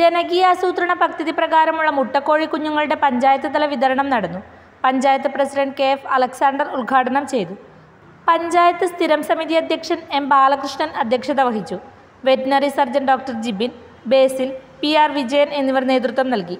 ജനകീയാസൂത്രണ പദ്ധതി പ്രകാരമുള്ള മുട്ടക്കോഴി കുഞ്ഞുങ്ങളുടെ പഞ്ചായത്ത് തല വിതരണം നടന്നു panchayat president K F Alexander ഉദ്ഘാടനം ചെയ്തു പഞ്ചായത്ത് സ്ഥിരം സമിതി അധ്യക്ഷൻ എം ബാലകൃഷ്ണൻ അധ്യക്ഷത വഹിച്ചു veterinary surgeon doctor Jibin Basil P R Vijayan എന്നിവർ നേതൃത്വം നൽകി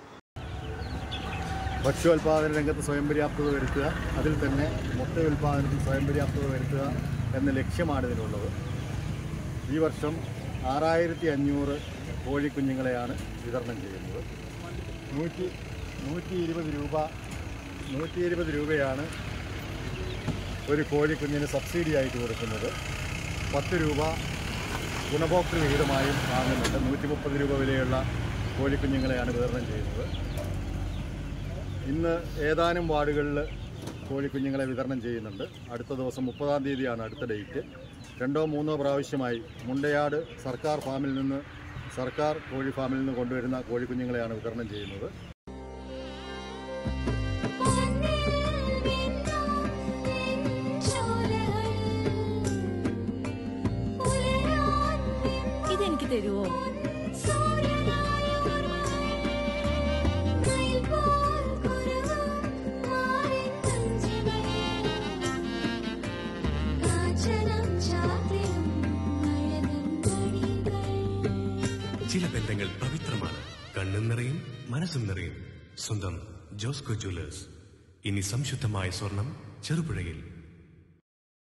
ഭക്ഷ്യോൽപാദന രംഗത്ത് സ്വയം പര്യാപ്തത വരുത്തുക അതിൽ തന്നെ മുട്ട ഉൽപാദനത്തിൽ സ്വയം പര്യാപ്തത വരുത്തുക എന്ന ലക്ഷ്യമാണ് ഇതിനുള്ളത് ഈ വർഷം ആറായിരത്തി അഞ്ഞൂറ് കോഴിക്കുഞ്ഞുങ്ങളെയാണ് വിതരണം ചെയ്യുന്നത് നൂറ്റി നൂറ്റി ഇരുപത് രൂപ നൂറ്റി ഇരുപത് രൂപയാണ് ഒരു കോഴിക്കുഞ്ഞിന് സബ്സിഡി ആയിട്ട് കൊടുക്കുന്നത് പത്ത് രൂപ ഗുണഭോക്തൃ വിഹിതമായും വാങ്ങുന്നുണ്ട് നൂറ്റി മുപ്പത് രൂപ വിലയുള്ള കോഴിക്കുഞ്ഞുങ്ങളെയാണ് വിതരണം ചെയ്യുന്നത് ഇന്ന് ഏതാനും വാർഡുകളിൽ കോഴിക്കുഞ്ഞുങ്ങളെ വിതരണം ചെയ്യുന്നുണ്ട് അടുത്ത ദിവസം മുപ്പതാം തീയതിയാണ് അടുത്ത ഡേറ്റ് രണ്ടോ മൂന്നോ പ്രാവശ്യമായി മുണ്ടയാട് സർക്കാർ ഫാമിൽ നിന്ന് സർക്കാർ കോഴി ഫാമിൽ നിന്ന് കൊണ്ടുവരുന്ന കോഴിക്കുഞ്ഞുങ്ങളെയാണ് വിതരണം ചെയ്യുന്നത് ഇതെനിക്ക് തരുമോ ചില ബന്ധങ്ങൾ പവിത്രമാണ് കണ്ണും നിറയും മനസ്സും നിറയും സ്വന്തം ജോസ്കോ ജ്വല്ലേഴ്സ് ഇനി സംശുദ്ധമായ സ്വർണം ചെറുപുഴയിൽ